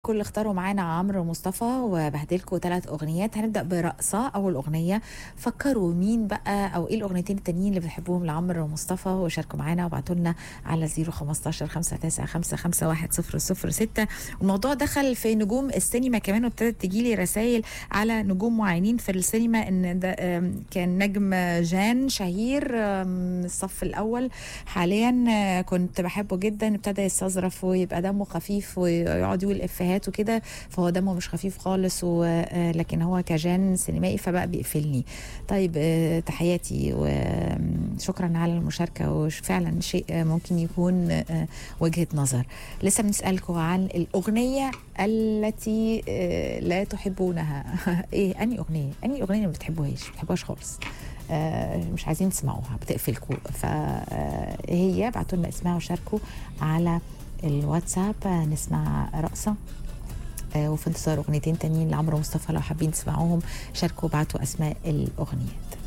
حضراتكم اللي اختاروا معانا عمرو مصطفى وبهدلكم ثلاث اغنيات هنبدا برقصه اول اغنيه فكروا مين بقى او ايه الاغنيتين التانيين اللي بتحبوهم لعمرو مصطفى وشاركوا معانا وابعتوا لنا على 015 595 ستة والموضوع دخل في نجوم السينما كمان وابتدت تجي لي رسائل على نجوم معينين في السينما ان ده آم، كان نجم جان شهير آم، الصف الاول حاليا آه، كنت بحبه جدا ابتدى يستظرف ويبقى دمه خفيف ويقعد يقول افيهات وكده فهو دمه مش خفيف خالص و- آه، لكن هو كجان سينمائي فبقى بيقفلني طيب آه، تحياتي وشكرا على المشاركه وفعلا شيء آه، ممكن يكون آه، وجهه نظر لسه بنسالكم عن الاغنيه التي آه، لا تحبونها ايه اني اغنيه اني اغنيه ما بتحبوهاش ما بتحبوهاش خالص آه، مش عايزين تسمعوها بتقفلكم فهي ابعتوا لنا اسمها وشاركوا على الواتساب آه، نسمع رقصه آه، وفي انتظار اغنيتين تانيين لعمرو مصطفى لو حابين تسمعوهم شاركوا وابعتوا اسماء الاغنيات